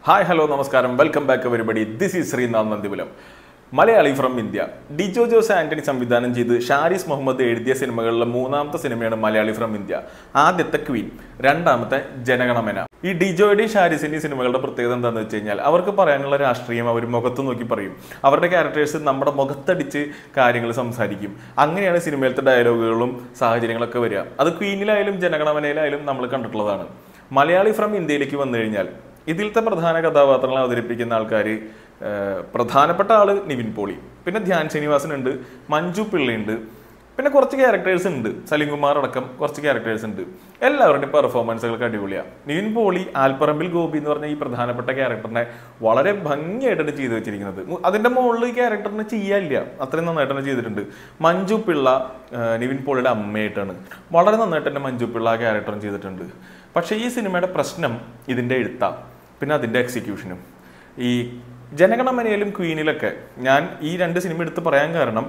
hi hello നമസ്കാരം welcome back everybody this is Sreenath Nandipulam Malayalee from India Dijo Jose Antony സംവിധാനം ചെയ്ത് ഷാരിസ് മുഹമ്മദ് എഴുതിയ സിനിമകളിലെ മൂന്നാമത്തെ സിനിമയാണ് മലയാളി ഫ്രം ഇന്ത്യ ആദ്യത്തെ ക്വീൻ രണ്ടാമത്തെ ജനഗണമന ഈ ഡിജോയുടെയും ഷാരിസിന്റെയും സിനിമകളുടെ പ്രത്യേകത എന്താണെന്ന് വെച്ച് കഴിഞ്ഞാൽ അവർക്ക് പറയാനുള്ള രാഷ്ട്രീയം അവർ മുഖത്ത് നോക്കി പറയും അവരുടെ ക്യാരക്ടേഴ്സ് നമ്മുടെ മുഖത്തടിച്ച് കാര്യങ്ങൾ സംസാരിക്കും അങ്ങനെയാണ് സിനിമയിലത്തെ ഡയലോഗുകളും സാഹചര്യങ്ങളൊക്കെ വരിക അത് ക്വീനിലായാലും ജനഗണമനയിലായാലും നമ്മൾ കണ്ടിട്ടുള്ളതാണ് മലയാളി ഫ്രം ഇന്ത്യയിലേക്ക് വന്നു കഴിഞ്ഞാൽ ഇതിലത്തെ പ്രധാന കഥാപാത്രങ്ങളെ അവതരിപ്പിക്കുന്ന ആൾക്കാർ പ്രധാനപ്പെട്ട ആള് നിവിൻ പോളി പിന്നെ ധ്യാൻ ശ്രീനിവാസൻ ഉണ്ട് മഞ്ജു പിള്ളയുണ്ട് പിന്നെ കുറച്ച് ക്യാരക്ടേഴ്സ് ഉണ്ട് സലീം കുമാർ അടക്കം കുറച്ച് ക്യാരക്ടേഴ്സ് ഉണ്ട് എല്ലാവരുടെയും പെർഫോമൻസുകൾക്ക് അടിപൊളിയാണ് നിവിൻ പോളി ആൽപ്പറമ്പിൽ ഗോപി എന്ന് പറഞ്ഞ ഈ പ്രധാനപ്പെട്ട ക്യാരക്ടറിനെ വളരെ ഭംഗിയായിട്ടാണ് ചെയ്തു വെച്ചിരിക്കുന്നത് മു- അതിന്റെ മുകളിൽ ഈ ക്യാരക്ടറിനെ ചെയ്യാനില്ല അത്രയും നന്നായിട്ട് തന്നെ ചെയ്തിട്ടുണ്ട് മഞ്ജു പിള്ള ആ, നിവിൻ പോളിയുടെ അമ്മയായിട്ടാണ് വളരെ നന്നായിട്ട് തന്നെ മഞ്ജു പിള്ള ആ ക്യാരക്ടറും ചെയ്തിട്ടുണ്ട് പക്ഷേ ഈ സിനിമയുടെ പ്രശ്നം ഇതിന്റെ എഴുത്താ പിന്നെ അതിന്റെ എക്സിക്യൂഷനും ഈ ജനഗണമനയിലും ക്വീനിലൊക്കെ ഞാൻ ഈ രണ്ട് സിനിമ എടുത്ത് പറയാൻ കാരണം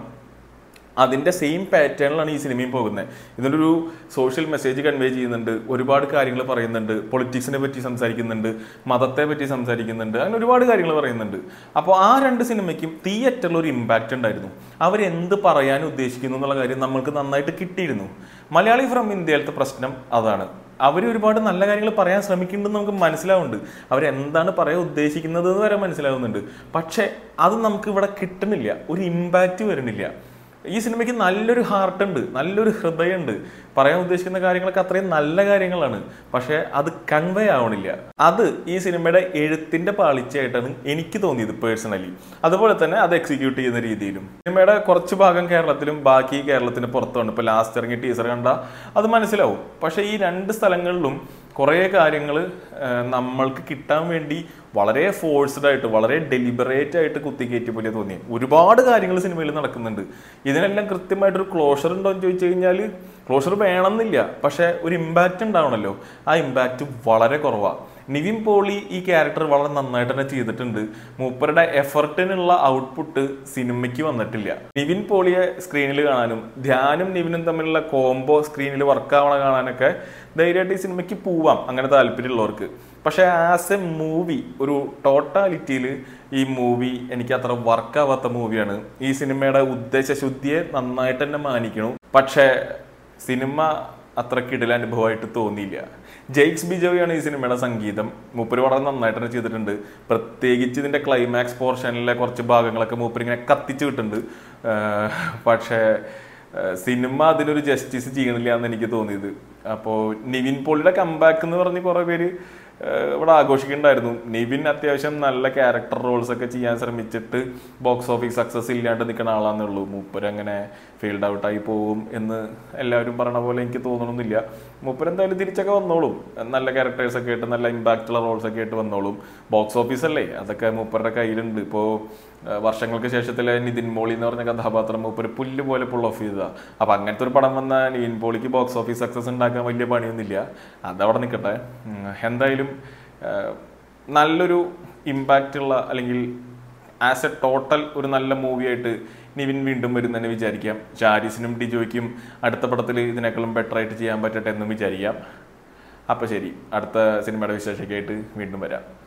അതിൻ്റെ സെയിം പാറ്റേണിലാണ് ഈ സിനിമയും പോകുന്നത് ഇതിലൊരു സോഷ്യൽ മെസ്സേജ് കൺവേ ചെയ്യുന്നുണ്ട് ഒരുപാട് കാര്യങ്ങൾ പറയുന്നുണ്ട് പൊളിറ്റിക്സിനെ പറ്റി സംസാരിക്കുന്നുണ്ട് മതത്തെ പറ്റി സംസാരിക്കുന്നുണ്ട് അങ്ങനെ ഒരുപാട് കാര്യങ്ങൾ പറയുന്നുണ്ട് അപ്പോൾ ആ രണ്ട് സിനിമയ്ക്കും തിയേറ്ററിൽ ഒരു ഇമ്പാക്റ്റ് ഉണ്ടായിരുന്നു അവരെന്ത് പറയാൻ ഉദ്ദേശിക്കുന്നു എന്നുള്ള കാര്യം നമ്മൾക്ക് നന്നായിട്ട് കിട്ടിയിരുന്നു മലയാളി ഫ്രം ഇന്ത്യയിലത്തെ പ്രശ്നം അതാണ് അവർ ഒരുപാട് നല്ല കാര്യങ്ങൾ പറയാൻ ശ്രമിക്കുന്നുണ്ടെന്ന് നമുക്ക് മനസ്സിലാവുന്നുണ്ട് അവരെന്താണ് പറയാൻ ഉദ്ദേശിക്കുന്നത് എന്ന് വരെ മനസ്സിലാവുന്നുണ്ട് പക്ഷേ അത് നമുക്ക് ഇവിടെ കിട്ടുന്നില്ല ഒരു ഇമ്പാക്റ്റ് വരുന്നില്ല ഈ സിനിമയ്ക്ക് നല്ലൊരു ഹാർട്ട് ഉണ്ട് നല്ലൊരു ഹൃദയമുണ്ട് പറയാൻ ഉദ്ദേശിക്കുന്ന കാര്യങ്ങളൊക്കെ അത്രയും നല്ല കാര്യങ്ങളാണ് പക്ഷെ അത് കൺവേ ആവണില്ല അത് ഈ സിനിമയുടെ എഴുത്തിന്റെ പാളിച്ചയായിട്ടാണ് എനിക്ക് തോന്നിയത് പേഴ്സണലി അതുപോലെ തന്നെ അത് എക്സിക്യൂട്ട് ചെയ്യുന്ന രീതിയിലും സിനിമയുടെ കുറച്ച് ഭാഗം കേരളത്തിലും ബാക്കി കേരളത്തിന് പുറത്തുമാണ് ഇപ്പൊ ലാസ്റ്റ് ഇറങ്ങിയ ടീസർ കണ്ട അത് മനസ്സിലാവും പക്ഷെ ഈ രണ്ട് സ്ഥലങ്ങളിലും കുറേ കാര്യങ്ങൾ നമ്മൾക്ക് കിട്ടാൻ വേണ്ടി വളരെ ഫോഴ്സ്ഡ് ആയിട്ട് വളരെ ഡെലിബറേറ്റ് ആയിട്ട് കുത്തിക്കയറ്റി പോലെ തോന്നി ഒരുപാട് കാര്യങ്ങൾ സിനിമയിൽ നടക്കുന്നുണ്ട് ഇതിനെല്ലാം കൃത്യമായിട്ടൊരു ക്ലോഷർ ഉണ്ടോ എന്ന് ചോദിച്ചു കഴിഞ്ഞാൽ ക്ലോഷർ വേണമെന്നില്ല പക്ഷെ ഒരു ഇമ്പാക്റ്റ് ഉണ്ടാവണമല്ലോ ആ ഇമ്പാക്റ്റ് വളരെ കുറവാണ് നിവിൻ പോളി ഈ ക്യാരക്ടർ വളരെ നന്നായിട്ട് തന്നെ ചെയ്തിട്ടുണ്ട് മൂപ്പരുടെ എഫർട്ടിനുള്ള ഔട്ട്പുട്ട് സിനിമയ്ക്ക് വന്നിട്ടില്ല നിവിൻ പോളിയെ സ്ക്രീനിൽ കാണാനും ധ്യാനും നിവിനും തമ്മിലുള്ള കോംബോ സ്ക്രീനിൽ വർക്കാവണ കാണാനൊക്കെ ധൈര്യമായിട്ട് ഈ സിനിമയ്ക്ക് പോവാം അങ്ങനെ താല്പര്യമുള്ളവർക്ക് പക്ഷെ ആസ് എ മൂവി ഒരു ടോട്ടാലിറ്റിയിൽ ഈ മൂവി എനിക്ക് അത്ര വർക്കാവാത്ത മൂവിയാണ് ഈ സിനിമയുടെ ഉദ്ദേശശുദ്ധിയെ നന്നായിട്ട് തന്നെ മാനിക്കണം പക്ഷേ സിനിമ അത്ര കിടില അനുഭവമായിട്ട് തോന്നിയില്ല ജെയ്ക്സ് ബിജോയാണ് ഈ സിനിമയുടെ സംഗീതം മൂപ്പര് വളരെ നന്നായിട്ട് തന്നെ ചെയ്തിട്ടുണ്ട് പ്രത്യേകിച്ച് ഇതിന്റെ ക്ലൈമാക്സ് പോർഷനിലെ കുറച്ച് ഭാഗങ്ങളൊക്കെ മൂപ്പര് ഇങ്ങനെ കത്തിച്ച് വിട്ടിട്ടുണ്ട് ആഹ് പക്ഷേ ആഹ് സിനിമ അതിനൊരു ജസ്റ്റിസ് ചെയ്യണില്ല എന്ന് എനിക്ക് തോന്നിയത് അപ്പോൾ നിവിൻ പോളിയുടെ കമ്പാക്ക് എന്ന് പറഞ്ഞ് കുറേ പേര് ആഹ് ഇവിടെ ആഘോഷിക്കുന്നുണ്ടായിരുന്നു നിവിൻ അത്യാവശ്യം നല്ല ക്യാരക്ടർ റോൾസ് ഒക്കെ ചെയ്യാൻ ശ്രമിച്ചിട്ട് ബോക്സ് ഓഫീസ് സക്സസ് ഇല്ലാണ്ട് നിൽക്കുന്ന ആളാന്നുള്ളൂ മൂപ്പര് അങ്ങനെ ഫീൽഡ് ഔട്ടായി പോവും എന്ന് എല്ലാവരും പറയണ പോലെ എനിക്ക് തോന്നണമെന്നില്ല മൂപ്പര് എന്തായാലും തിരിച്ചൊക്കെ വന്നോളും നല്ല ക്യാരക്ടേഴ്സ് ഒക്കെ ആയിട്ട് നല്ല ഇമ്പാക്റ്റ് ഉള്ള റോൾസ് ഒക്കെ ആയിട്ട് വന്നോളും ബോക്സ് ഓഫീസ് അല്ലേ അതൊക്കെ മൂപ്പരുടെ കയ്യിലുണ്ട് ഇപ്പോൾ വർഷങ്ങൾക്ക് ശേഷത്തിലെ നിതിൻ മോളി എന്ന് പറഞ്ഞ കഥാപാത്രം മൂപ്പര് പുല്ല് പോലെ പുൾ ഓഫ് ചെയ്തതാ അപ്പൊ അങ്ങനത്തെ ഒരു പടം വന്ന നിവിൻ പോളിക്ക് ബോക്സ് ഓഫീസ് സക്സസ് ഉണ്ടാക്കാൻ വലിയ പണിയൊന്നുമില്ല അതവിടെ നിൽക്കട്ടെ ഉം, എന്തായാലും ആ, നല്ലൊരു ഇമ്പാക്റ്റ് ഉള്ള അല്ലെങ്കിൽ ആസ് എ ടോട്ടൽ ഒരു നല്ല മൂവിയായിട്ട് നിവിൻ വീണ്ടും വരും തന്നെ വിചാരിക്കാം ഷാരിസിനും ഡിജോയ്ക്കും അടുത്ത പടത്തിൽ ഇതിനേക്കാളും ബെറ്റർ ആയിട്ട് ചെയ്യാൻ പറ്റട്ടെ എന്നും വിചാരിക്കാം അപ്പോൾ ശരി അടുത്ത സിനിമയുടെ വിശേഷമൊക്കെ ആയിട്ട് വീണ്ടും വരാം